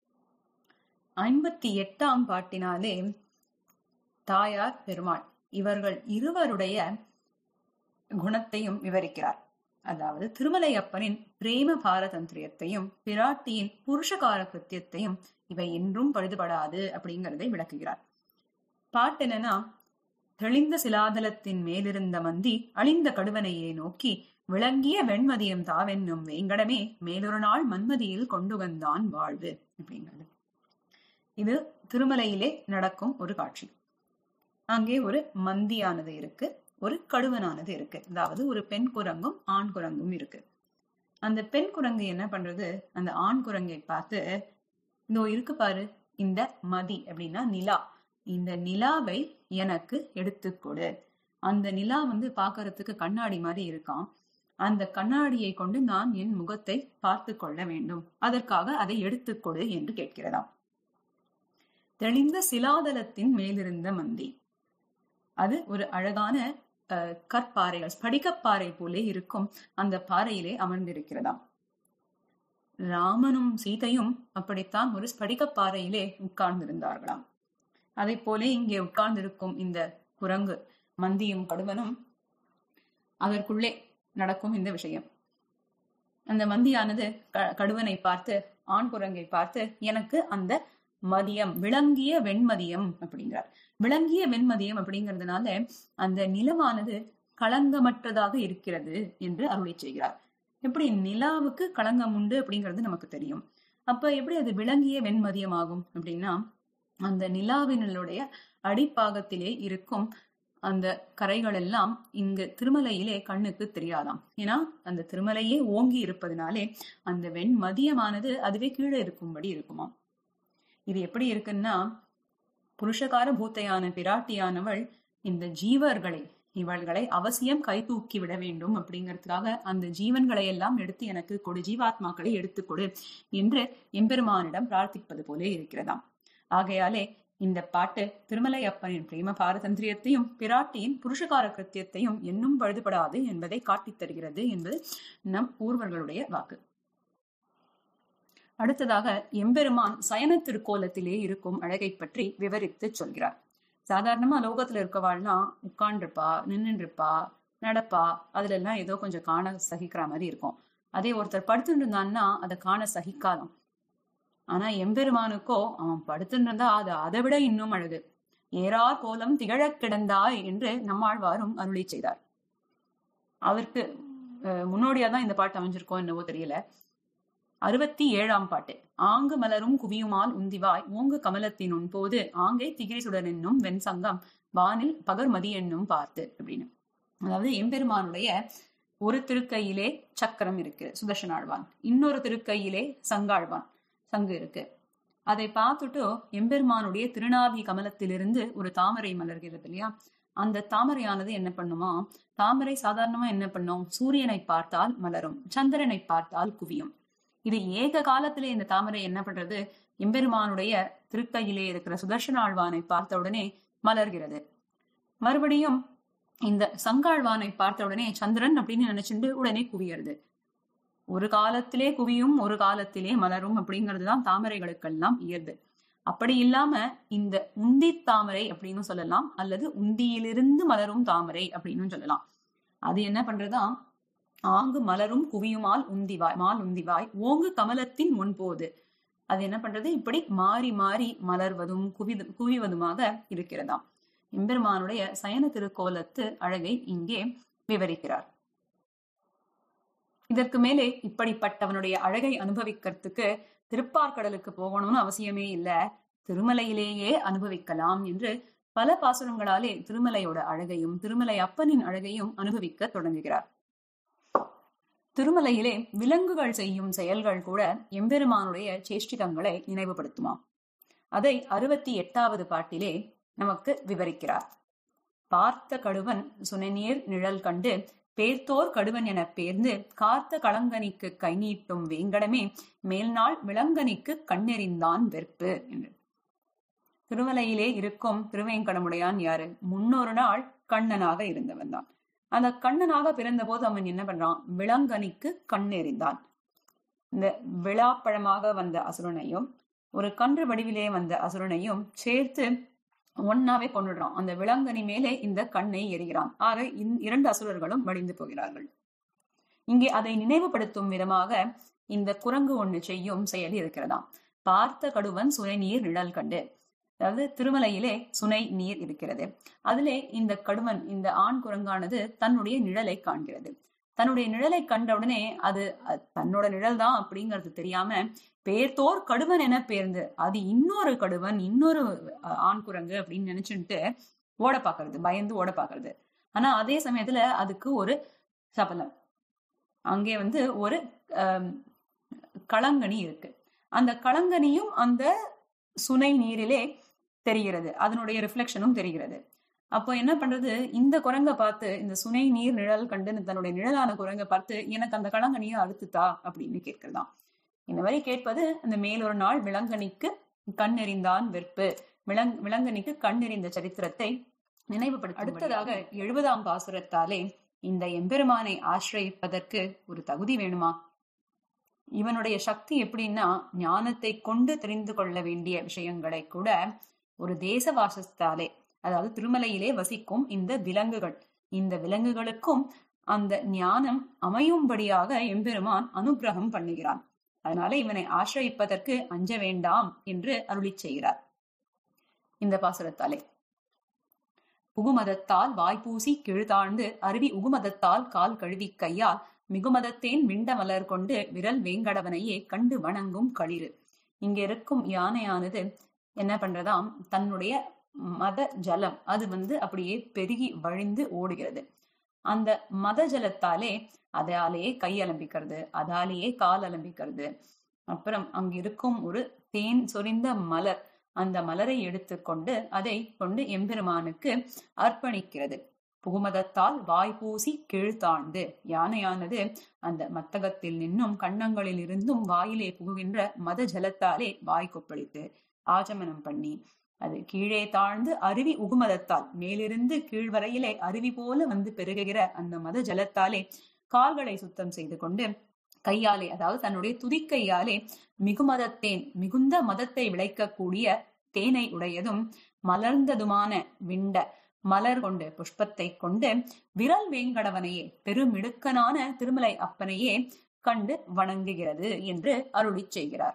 ஐம்பத்தி எட்டாம் பாட்டினாலே தாயார் பெருமாள் இவர்கள் இருவருடைய குணத்தையும் விவரிக்கிறார் அதாவது திருமலையப்பனின் பிரேம பாரதந்திரியத்தையும் பிராட்டியின் புருஷகார கிருத்தியத்தையும் இவை என்றும் பழுதுபடாது அப்படிங்கிறதை விளக்குகிறார் பாட்டு என்னன்னா தெளிந்த சிலாதலத்தின் மேலிருந்த மந்தி அழிந்த கடுவனையே நோக்கி விளங்கிய வெண்மதியம் தாவென்னும் வேங்கடமே மேலொரு நாள் மன்மதியில் கொண்டு வந்தான் வாழ்வு அப்படிங்கிறது இது திருமலையிலே நடக்கும் ஒரு காட்சி அங்கே ஒரு மந்தியானது இருக்கு ஒரு கடுவனானது இருக்கு அதாவது ஒரு பெண் குரங்கும் ஆண் குரங்கும் இருக்கு அந்த பெண் குரங்கு என்ன பண்றது அந்த ஆண் குரங்கை பார்த்து இதோ இருக்கு பாரு இந்த மதி அப்படின்னா நிலா இந்த நிலாவை எனக்கு எடுத்துக்கொடு அந்த நிலா வந்து பார்க்கறதுக்கு கண்ணாடி மாதிரி இருக்கான் அந்த கண்ணாடியை கொண்டு நான் என் முகத்தை பார்த்து கொள்ள வேண்டும் அதற்காக அதை எடுத்துக்கொடு என்று கேட்கிறதாம் தெளிந்த சிலாதலத்தின் மேலிருந்த மந்தி அது ஒரு அழகான அஹ், கற்பாறைகள் ஸ்படிகப்பாறை போலே இருக்கும் அந்த பாறையிலே அமர்ந்திருக்கிறதாம் ராமனும் சீதையும் அப்படித்தான் ஒரு ஸ்படிகப்பாறையிலே உட்கார்ந்திருந்தார்களாம் அதை போலே இங்கே உட்கார்ந்திருக்கும் இந்த குரங்கு மந்தியும் கடுவனும் அதற்குள்ளே நடக்கும் இந்த விஷயம் அந்த மந்தியானது க- கடுவனை பார்த்து ஆண் குரங்கை பார்த்து எனக்கு அந்த மதியம் விளங்கிய வெண்மதியம் அப்படிங்கிறார் விளங்கிய வெண்மதியம் அப்படிங்கிறதுனால அந்த நிலமானது களங்கமற்றதாக இருக்கிறது என்று அருளி செய்கிறார் எப்படி நிலாவுக்கு களங்கம் உண்டு அப்படிங்கிறது நமக்கு தெரியும் அப்ப எப்படி அது விளங்கிய வெண்மதியம் ஆகும் அப்படின்னா அந்த நிலாவினுடைய அடிப்பாகத்திலே இருக்கும் அந்த கரைகள் எல்லாம் இங்கு திருமலையிலே கண்ணுக்கு தெரியாதாம் ஏன்னா அந்த திருமலையே ஓங்கி இருப்பதனாலே அந்த வெண்மதியமானது அதுவே கீழே இருக்கும்படி இருக்குமாம் இது எப்படி இருக்குன்னா புருஷகார பூத்தையான பிராட்டியானவள் இந்த ஜீவர்களை இவள்களை அவசியம் கை தூக்கி விட வேண்டும் அப்படிங்கிறதுக்காக அந்த ஜீவன்களை எல்லாம் எடுத்து எனக்கு கொடு ஜீவாத்மாக்களை எடுத்துக் கொடு என்று எம்பெருமானிடம் பிரார்த்திப்பது போலே இருக்கிறதாம் ஆகையாலே இந்த பாட்டு திருமலை அப்பனின் பிரேம பாரதந்திரியத்தையும் பிராட்டியின் புருஷகார கிருத்தியத்தையும் என்னும் பழுதுபடாது என்பதை காட்டித் தருகிறது என்பது நம் ஊர்வர்களுடைய வாக்கு அடுத்ததாக எம்பெருமான் சயன திருக்கோலத்திலே இருக்கும் அழகை பற்றி விவரித்து சொல்கிறார் சாதாரணமா லோகத்துல இருக்கவாள்னா உட்கார்ந்துருப்பா நின்னுருப்பா நடப்பா அதுல எல்லாம் ஏதோ கொஞ்சம் காண சகிக்கிற மாதிரி இருக்கும் அதே ஒருத்தர் படுத்துட்டு இருந்தான்னா அதை காண சகிக்காதாம் ஆனா எம்பெருமானுக்கோ அவன் படுத்துட்டு இருந்தா அது அதை விட இன்னும் அழகு ஏறார் கோலம் திகழக் கிடந்தாய் என்று நம்மாழ்வாரும் அருளி செய்தார் அவருக்கு அஹ், முன்னோடியாதான் இந்த பாட்டு அமைஞ்சிருக்கோம் என்னவோ தெரியல அறுபத்தி ஏழாம் பாட்டு ஆங்கு மலரும் குவியுமால் உந்திவாய் ஓங்கு கமலத்தின் உன்போது ஆங்கே திகிரி சுடர் என்னும் வெண்சங்கம் வானில் பகர்மதி என்னும் பார்த்து அப்படின்னு அதாவது எம்பெருமானுடைய ஒரு திருக்கையிலே சக்கரம் இருக்கு சுதர்ஷனாழ்வான் இன்னொரு திருக்கையிலே சங்காழ்வான் சங்கு இருக்கு அதை பார்த்துட்டு எம்பெருமானுடைய திருநாபி கமலத்திலிருந்து ஒரு தாமரை மலர்கிறது இல்லையா அந்த தாமரையானது என்ன பண்ணுமா தாமரை சாதாரணமா என்ன பண்ணும் சூரியனை பார்த்தால் மலரும் சந்திரனை பார்த்தால் குவியும் இது ஏக காலத்திலே இந்த தாமரை என்ன பண்றது எம்பெருமானுடைய திருக்கையிலே இருக்கிற சுதர்ஷனாழ்வானை பார்த்த உடனே மலர்கிறது மறுபடியும் இந்த சங்காழ்வானை பார்த்த உடனே சந்திரன் அப்படின்னு நினைச்சுட்டு உடனே குவியறது ஒரு காலத்திலே குவியும் ஒரு காலத்திலே மலரும் அப்படிங்கிறது தான் தாமரைகளுக்கெல்லாம் இயல்பு அப்படி இல்லாம இந்த உந்தி தாமரை அப்படின்னு சொல்லலாம் அல்லது உந்தியிலிருந்து மலரும் தாமரை அப்படின்னு சொல்லலாம் அது என்ன பண்றதா ஆங்கு மலரும் குவியுமால் உந்திவாய் மால் உந்திவாய் ஓங்கு கமலத்தின் முன்போது அது என்ன பண்றது இப்படி மாறி மாறி மலர்வதும் குவிது குவிவதுமாக இருக்கிறதாம் எம்பெருமானுடைய சயன திருக்கோலத்து அழகை இங்கே விவரிக்கிறார் இதற்கு மேலே இப்படிப்பட்டவனுடைய அழகை அனுபவிக்கிறதுக்கு திருப்பார்கடலுக்கு போகணும்னு அவசியமே இல்ல திருமலையிலேயே அனுபவிக்கலாம் என்று பல பாசுரங்களாலே திருமலையோட அழகையும் திருமலை அப்பனின் அழகையும் அனுபவிக்க தொடங்குகிறார் திருமலையிலே விலங்குகள் செய்யும் செயல்கள் கூட எம்பெருமானுடைய சேஷ்டிதங்களை நினைவுபடுத்துமாம் அதை அறுபத்தி எட்டாவது பாட்டிலே நமக்கு விவரிக்கிறார் பார்த்த கடுவன் சுனநீர் நிழல் கண்டு பேர்த்தோர் கடுவன் எனப் பேர்ந்து காத்த களங்கனிக்கு கை நீட்டும் வேங்கடமே மேல்நாள் விளங்கனிக்கு கண்ணெறிந்தான் வெறுப்பு என்று திருமலையிலே இருக்கும் திருவேங்கடமுடையான் யாரு முன்னொரு நாள் கண்ணனாக இருந்தவன் தான் அந்த கண்ணனாக பிறந்தபோது அவன் என்ன பண்றான் விளங்கனிக்கு கண்ணெறிந்தான் இந்த விழாப்பழமாக வந்த அசுரனையும் ஒரு கன்று வடிவிலே வந்த அசுரனையும் சேர்த்து ஒன்னாவே கொண்டுடுறான் அந்த விலங்கனி மேலே இந்த கண்ணை எறிகிறான் ஆக இந்த இரண்டு அசுரர்களும் வடிந்து போகிறார்கள் இங்கே அதை நினைவுபடுத்தும் விதமாக இந்த குரங்கு ஒண்ணு செய்யும் செயல் இருக்கிறதாம் பார்த்த கடுவன் சுனை நீர் நிழல் கண்டு அதாவது திருமலையிலே சுனை நீர் இருக்கிறது அதிலே இந்த கடுவன் இந்த ஆண் குரங்கானது தன்னுடைய நிழலை காண்கிறது தன்னுடைய நிழலை கண்டவுடனே அது அ- தன்னோட நிழல் தான் அப்படிங்கிறது தெரியாம பேர்த்தோர் கடுவன் என பேர்ந்து அது இன்னொரு கடுவன் இன்னொரு அஹ், ஆண் குரங்கு அப்படின்னு நினைச்சுட்டு ஓட பாக்குறது பயந்து ஓட பாக்குறது ஆனா அதே சமயத்துல அதுக்கு ஒரு சபலம் அங்கே வந்து ஒரு ஆம், களங்கனி இருக்கு அந்த களங்கனியும் அந்த சுனை நீரிலே தெரிகிறது அதனுடைய ரிஃப்ளெக்ஷனும் தெரிகிறது அப்போ என்ன பண்றது இந்த குரங்க பார்த்து இந்த சுனை நீர் நிழல் கண்டு தன்னுடைய நிழலான குரங்க பார்த்து எனக்கு அந்த களங்கனியை அறுத்துத்தா அப்படின்னு கேட்கிறதாம் இந்த மாதிரி கேட்பது அந்த மேலொரு நாள் விலங்கனிக்கு கண்ணெறிந்தான் வெறுப்பு விலங் விலங்கனிக்கு கண்ணெறிந்த சரித்திரத்தை நினைவுபடுத்த அடுத்ததாக எழுபதாம் பாசுரத்தாலே இந்த எம்பெருமானை ஆசிரயிப்பதற்கு ஒரு தகுதி வேணுமா இவனுடைய சக்தி எப்படின்னா ஞானத்தை கொண்டு தெரிந்து கொள்ள வேண்டிய விஷயங்களை கூட ஒரு தேசவாசத்தாலே அதாவது திருமலையிலே வசிக்கும் இந்த விலங்குகள் இந்த விலங்குகளுக்கும் அந்த ஞானம் அமையும்படியாக எம்பெருமான் அனுக்கிரகம் பண்ணுகிறான் அதனால இவனை ஆசிரயிப்பதற்கு அஞ்ச வேண்டாம் என்று அருளிச் செய்கிறார் இந்த பாசுரத்தாலே புகுமதத்தால் வாய்ப்பூசி கிழுதாழ்ந்து அருவி உகுமதத்தால் கால் கழுவி கையால் மிகுமதத்தேன் விண்ட மலர் கொண்டு விரல் வேங்கடவனையே கண்டு வணங்கும் களிறு இங்க இருக்கும் யானையானது என்ன பண்றதாம் தன்னுடைய மத ஜலம் அது வந்து அப்படியே பெருகி வழிந்து ஓடுகிறது அந்த மத ஜலத்தாலே அதாலேயே கை அலம்பிக்கிறது அதாலேயே கால் அலம்பிக்கிறது அப்புறம் அங்க இருக்கும் ஒரு தேன் சொரிந்த மலர் அந்த மலரை எடுத்துக்கொண்டு அதை கொண்டு எம்பெருமானுக்கு அர்ப்பணிக்கிறது புகுமதத்தால் வாய்ப்பூசி கீழ்த்தாழ்ந்து யானையானது அந்த மத்தகத்தில் நின்னும் கண்ணங்களில் இருந்தும் வாயிலே புகுகின்ற மத ஜலத்தாலே வாய் கொப்பளித்து ஆச்சமனம் பண்ணி அது கீழே தாழ்ந்து அருவி உகுமதத்தால் மேலிருந்து கீழ் வரையிலே அருவி போல வந்து பெருகுகிற அந்த மத ஜலத்தாலே கால்களை சுத்தம் செய்து கொண்டு கையாலே அதாவது தன்னுடைய துதிக்கையாலே மிகுமதத்தேன் மிகுந்த மதத்தை விளைக்கக்கூடிய தேனை உடையதும் மலர்ந்ததுமான விண்ட மலர் கொண்டு புஷ்பத்தை கொண்டு விரல் வேங்கடவனையே பெருமிடுக்கனான திருமலை அப்பனையே கண்டு வணங்குகிறது என்று அருளிச் செய்கிறார்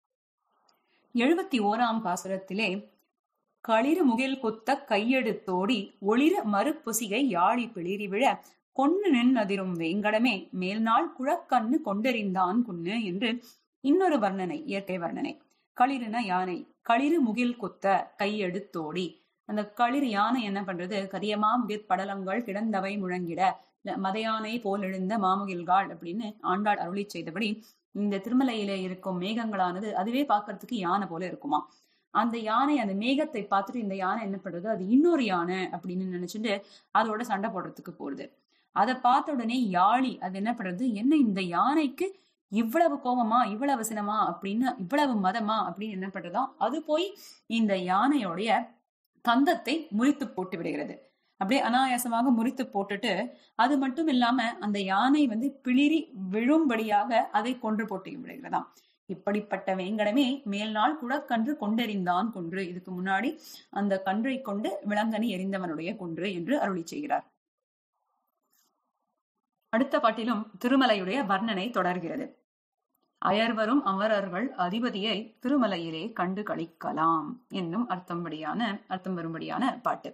எழுபத்தி ஓராம் பாசுரத்திலே களிறு முகில் கொத்த கையெடுத்தோடி ஒளிர மறுப்புசிகை யாழி பிளிரி விழ கொன்னு நின்னதிரும் வேங்கடமே மேல்நாள் குழக்கண்ணு கொண்டெறிந்தான் குன்னு என்று இன்னொரு வர்ணனை இயற்கை வர்ணனை களிறுன யானை களிறு முகில் கொத்த கையெடுத்தோடி அந்த களிர் யானை என்ன பண்றது கரியமா முகிர் படலங்கள் கிடந்தவை முழங்கிட மதையானை போல் எழுந்த மாமுகில்காள் அப்படின்னு ஆண்டாள் அருளி செய்தபடி இந்த திருமலையில இருக்கும் மேகங்களானது அதுவே பார்க்கறதுக்கு யானை போல இருக்குமா அந்த யானை அந்த மேகத்தை பார்த்துட்டு இந்த யானை என்ன பண்றது அது இன்னொரு யானை அப்படின்னு நினைச்சுட்டு அதோட சண்டை போடுறதுக்கு போறது அதை பார்த்த உடனே யாழி அது என்ன பண்றது என்ன இந்த யானைக்கு இவ்வளவு கோபமா இவ்வளவு சினமா அப்படின்னு இவ்வளவு மதமா அப்படின்னு என்ன பண்றதா அது போய் இந்த யானையோடைய தந்தத்தை முறித்து போட்டு விடுகிறது அப்படியே அனாயாசமாக முறித்து போட்டுட்டு அது மட்டும் இல்லாம அந்த யானை வந்து பிளிரி விழும்படியாக அதை கொன்று போட்டு விடுகிறதாம் இப்படிப்பட்ட வேங்கடமே மேல்நாள் குடக்கன்று கொண்டெறிந்தான் கொன்று இதுக்கு முன்னாடி அந்த கன்றை கொண்டு விலங்கனி எரிந்தவனுடைய கொன்று என்று அருளி செய்கிறார் அடுத்த பாட்டிலும் திருமலையுடைய வர்ணனை தொடர்கிறது அயர்வரும் அமரர்கள் அதிபதியை திருமலையிலே கண்டு கழிக்கலாம் என்னும் அர்த்தம்படியான அர்த்தம் வரும்படியான பாட்டு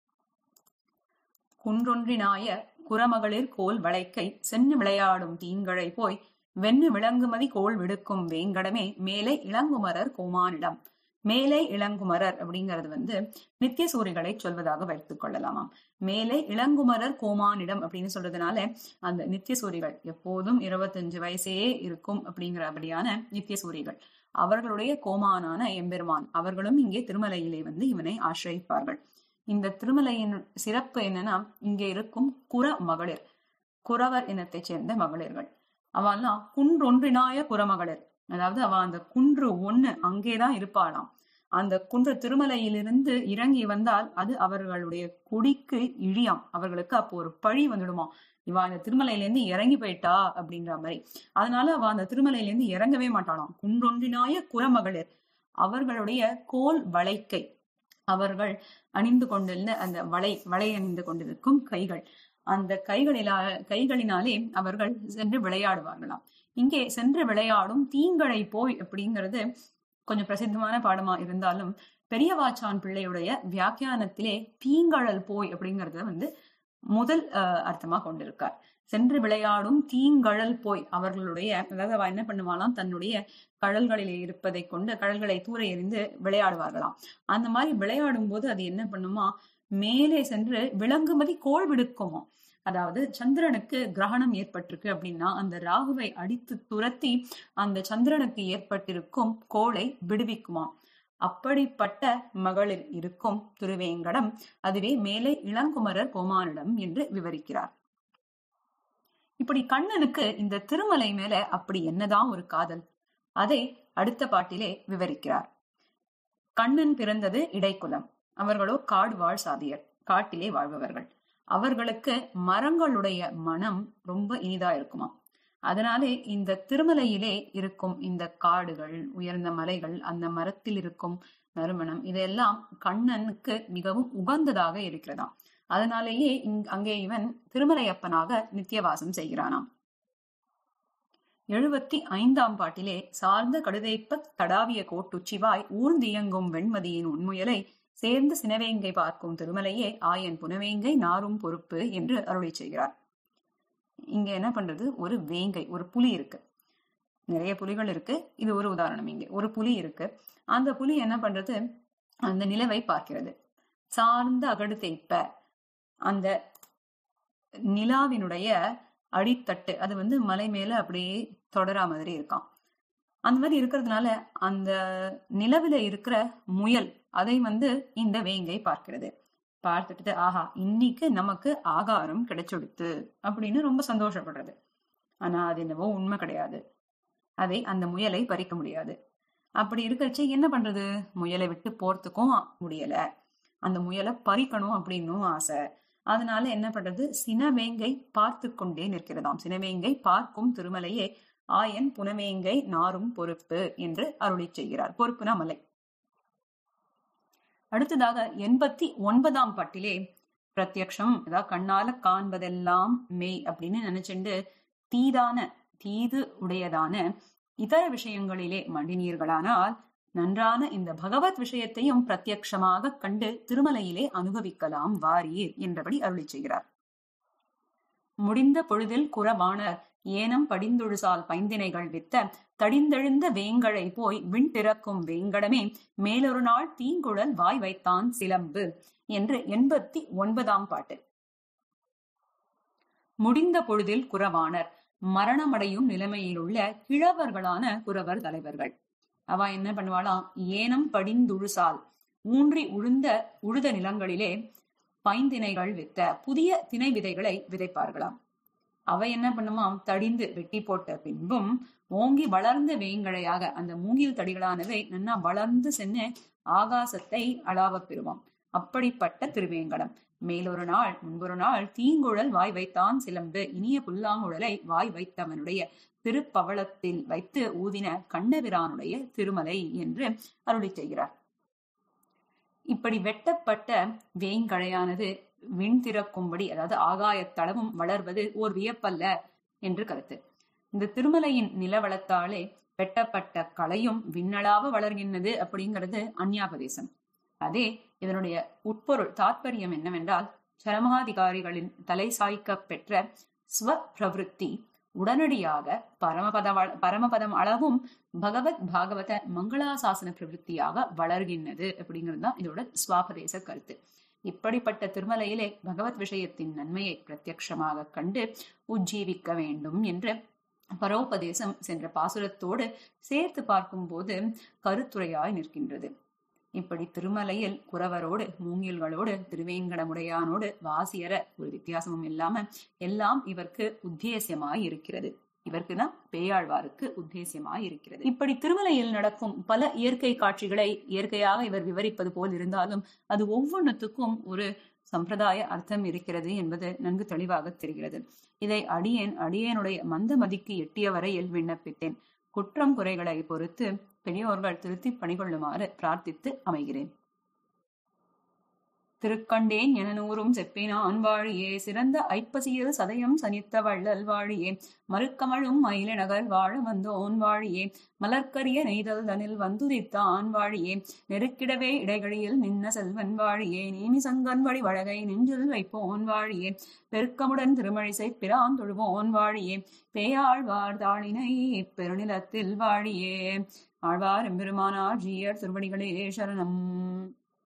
குன்றொன்றினாய குரமகளிர் கோல் வளைக்கை சென்னு விளையாடும் தீங்கழை போய் வெண்ணு விளங்குமதி கோள் விடுக்கும் வேங்கடமே மேலே இளங்குமரர் கோமானிடம் மேலே இளங்குமரர் அப்படிங்கிறது வந்து நித்திய சூரிகளை சொல்வதாக வைத்துக் கொள்ளலாமாம் மேலே இளங்குமரர் கோமானிடம் அப்படின்னு சொல்றதுனால அந்த நித்திய சூரிகள் எப்போதும் இருபத்தஞ்சு வயசே இருக்கும் அப்படிங்கிறபடியான நித்திய சூரிகள் அவர்களுடைய கோமானான எம்பெருமான் அவர்களும் இங்கே திருமலையிலே வந்து இவனை ஆசிரயிப்பார்கள் இந்த திருமலையின் சிறப்பு என்னன்னா இங்கே இருக்கும் குற மகளிர் குறவர் இனத்தைச் சேர்ந்த மகளிர்கள் அவெல்லாம் குன்றொன்றினாய குறமகளிர் அதாவது அவ அந்த குன்று ஒண்ணு அங்கேதான் இருப்பாளாம் அந்த குன்று திருமலையிலிருந்து இறங்கி வந்தால் அது அவர்களுடைய குடிக்கு இழியாம் அவர்களுக்கு அப்போ ஒரு பழி வந்துடுமா இவ அந்த திருமலையில இருந்து இறங்கி போயிட்டா அப்படின்ற மாதிரி அதனால அவ அந்த திருமலையில இருந்து இறங்கவே மாட்டாளாம் குன்றொன்றினாய குறமகளிர் அவர்களுடைய கோல் வளைக்கை அவர்கள் அணிந்து கொண்டிருந்த அந்த வளை வளை அணிந்து கொண்டிருக்கும் கைகள் அந்த கைகளிலா கைகளினாலே அவர்கள் சென்று விளையாடுவார்களாம் இங்கே சென்று விளையாடும் தீங்கழை போய் அப்படிங்கிறது கொஞ்சம் பிரசித்தமான பாடமா இருந்தாலும் பெரியவாச்சான் பிள்ளையுடைய வியாக்கியானத்திலே தீங்கழல் போய் அப்படிங்கறத வந்து முதல் அர்த்தமா கொண்டிருக்கார் சென்று விளையாடும் தீங்கழல் போய் அவர்களுடைய அதாவது அவ என்ன பண்ணுவாளாம் தன்னுடைய கடல்களிலே இருப்பதை கொண்டு கடல்களை தூர எறிந்து விளையாடுவார்களாம் அந்த மாதிரி விளையாடும் போது அது என்ன பண்ணுமா மேலே சென்று விளங்குமதி கோள் விடுக்குமோ அதாவது சந்திரனுக்கு கிரகணம் ஏற்பட்டிருக்கு அப்படின்னா அந்த ராகுவை அடித்து துரத்தி அந்த சந்திரனுக்கு ஏற்பட்டிருக்கும் கோளை விடுவிக்குமாம் அப்படிப்பட்ட மகளிர் இருக்கும் திருவேங்கடம் அதுவே மேலே இளங்குமரர் கோமானிடம் என்று விவரிக்கிறார் இப்படி கண்ணனுக்கு இந்த திருமலை மேல அப்படி என்னதான் ஒரு காதல் அதை அடுத்த பாட்டிலே விவரிக்கிறார் கண்ணன் பிறந்தது இடைக்குலம் அவர்களோ காடு வாழ் சாதியர் காட்டிலே வாழ்பவர்கள் அவர்களுக்கு மரங்களுடைய மனம் ரொம்ப இனிதா இருக்குமா அதனாலே இந்த திருமலையிலே இருக்கும் இந்த காடுகள் உயர்ந்த மலைகள் அந்த மரத்தில் இருக்கும் நறுமணம் இதெல்லாம் கண்ணனுக்கு மிகவும் உகந்ததாக இருக்கிறதாம் அதனாலேயே இங் அங்கே இவன் திருமலையப்பனாக நித்தியவாசம் செய்கிறானாம் எழுபத்தி ஐந்தாம் பாட்டிலே சார்ந்த கடுதைப்ப தடாவிய கோட்டுச்சிவாய் ஊர்ந்தியங்கும் வெண்மதியின் உண்முயலை சேர்ந்து சினவேங்கை பார்க்கும் திருமலையே ஆயன் புனவேங்கை நாரும் பொறுப்பு என்று அருளை செய்கிறார் இங்க என்ன பண்றது ஒரு வேங்கை ஒரு புலி இருக்கு நிறைய புலிகள் இருக்கு இது ஒரு உதாரணம் இங்க ஒரு புலி இருக்கு அந்த புலி என்ன பண்றது அந்த நிலவை பார்க்கிறது சார்ந்த அகடு தேய்ப்ப அந்த நிலாவினுடைய அடித்தட்டு அது வந்து மலை மேல அப்படியே தொடரா மாதிரி இருக்கான் அந்த மாதிரி இருக்கிறதுனால அந்த நிலவில இருக்கிற முயல் அதை வந்து இந்த வேங்கை பார்க்கிறது பார்த்துட்டு ஆஹா இன்னைக்கு நமக்கு ஆகாரம் கிடைச்செடுத்து அப்படின்னு ரொம்ப சந்தோஷப்படுறது ஆனா அது என்னவோ உண்மை கிடையாது அதை அந்த முயலை பறிக்க முடியாது அப்படி இருக்கிறச்சு என்ன பண்றது முயலை விட்டு போறதுக்கும் முடியல அந்த முயலை பறிக்கணும் அப்படின்னும் ஆசை அதனால என்ன பண்றது சினவேங்கை பார்த்து கொண்டே நிற்கிறதாம் சினவேங்கை பார்க்கும் திருமலையே ஆயன் புனவேங்கை நாரும் பொறுப்பு என்று அருளி செய்கிறார் பொறுப்புனா மலை அடுத்ததாக எண்பத்தி ஒன்பதாம் பட்டிலே பிரத்யக்ஷம் அதாவது கண்ணால காண்பதெல்லாம் மெய் அப்படின்னு நினைச்சுண்டு தீதான தீது உடையதான இதர விஷயங்களிலே மண்டினீர்களானால் நன்றான இந்த பகவத் விஷயத்தையும் பிரத்யக்ஷமாக கண்டு திருமலையிலே அனுபவிக்கலாம் வாரீர் என்றபடி அருளி செய்கிறார் முடிந்த பொழுதில் குறவாணர் ஏனம் படிந்தொழுசால் பைந்தினைகள் வித்த தடிந்தெழுந்த வேங்கழை போய் விண் திறக்கும் வேங்கடமே மேலொரு நாள் தீங்குழல் வாய் வைத்தான் சிலம்பு என்று எண்பத்தி ஒன்பதாம் பாட்டு முடிந்த பொழுதில் குறவாணர் மரணமடையும் நிலைமையிலுள்ள கிழவர்களான குறவர் தலைவர்கள் அவ என்ன பண்ணுவாளாம் ஏனம் படிந்துழுசால் ஊன்றி உழுந்த உழுத நிலங்களிலே பைந்தினைகள் வித்த புதிய திணை விதைகளை விதைப்பார்களாம் அவை என்ன பண்ணுமாம் தடிந்து வெட்டி போட்ட பின்பும் ஓங்கி வளர்ந்த வேங்கழையாக அந்த மூங்கில் தடிகளானவை நன்னா வளர்ந்து சென்று ஆகாசத்தை அளாவப் பெறுவாம் அப்படிப்பட்ட திருவேங்கடம் மேலொரு நாள் முன்பொரு நாள் தீங்குழல் வாய் வைத்தான் சிலம்பு இனிய புல்லாங்குழலை வாய் வைத்தவனுடைய திருப்பவளத்தில் வைத்து ஊதின கண்ணபிரானுடைய திருமலை என்று அருளி செய்கிறார் இப்படி வெட்டப்பட்ட வேங்கழையானது விண் திறக்கும்படி அதாவது ஆகாயத்தளவும் வளர்வது ஓர் வியப்பல்ல என்று கருத்து இந்த திருமலையின் நிலவளத்தாலே வெட்டப்பட்ட கலையும் விண்ணளாவ வளர்கின்றது அப்படிங்கிறது அந்யாபதேசம் அதே இதனுடைய உட்பொருள் தாத்பரியம் என்னவென்றால் சரமாதிகாரிகளின் தலை சாய்க்க பெற்ற ஸ்வ பிரவருத்தி உடனடியாக பரமபத பரமபதம் அளவும் பகவத் பாகவத மங்களாசாசன பிரவருத்தியாக வளர்கின்றது அப்படிங்கிறது தான் இதோட சுவாபதேச கருத்து இப்படிப்பட்ட திருமலையிலே பகவத் விஷயத்தின் நன்மையை பிரத்யக்ஷமாக கண்டு உஜ்ஜீவிக்க வேண்டும் என்று பரோபதேசம் சென்ற பாசுரத்தோடு சேர்த்து பார்க்கும்போது கருத்துரையாய் நிற்கின்றது இப்படி திருமலையில் குறவரோடு மூங்கில்களோடு திருவேங்கடமுடையானோடு வாசியர ஒரு வித்தியாசமும் இல்லாம எல்லாம் இவருக்கு உத்தேசியமாய் இருக்கிறது இவருக்குனா பேயாழ்வாருக்கு உத்தேசியமாய் இருக்கிறது இப்படி திருமலையில் நடக்கும் பல இயற்கை காட்சிகளை இயற்கையாக இவர் விவரிப்பது போல் இருந்தாலும் அது ஒவ்வொன்றுத்துக்கும் ஒரு சம்பிரதாய அர்த்தம் இருக்கிறது என்பது நன்கு தெளிவாக தெரிகிறது இதை அடியேன் அடியேனுடைய மந்த மதிக்கு எட்டிய வரையில் விண்ணப்பித்தேன் குற்றம் குறைகளை பொறுத்து பெரியோர்கள் திருத்தி பணிகொள்ளுமாறு பிரார்த்தித்து அமைகிறேன் திருக்கண்டேன் என நூறும் செப்பினான் வாழியே சிறந்த ஐப்பசியில் சதயம் சனித்த வள்ளல் வாழியே மறுக்கமழும் மயிலநகர் வாழ வந்தோன் வாழியே மலர்க்கரிய நெய்தல் தனில் வந்துதித்தான் வாழியே நெருக்கிடவே இடைகளில் நின்ன செல்வன் வாழியே நீமி சங்கன் வழி வழகை நெஞ்சில் வைப்போன் வாழியே பெருக்கமுடன் திருமழிசை பிரான் தொழுவோன் வாழியே பேயாழ்வார் தாளினை பெருநிலத்தில் வாழியே ஆழ்வார் எம்பெருமானார் ஜீயர் திருவடிகளே சரணம்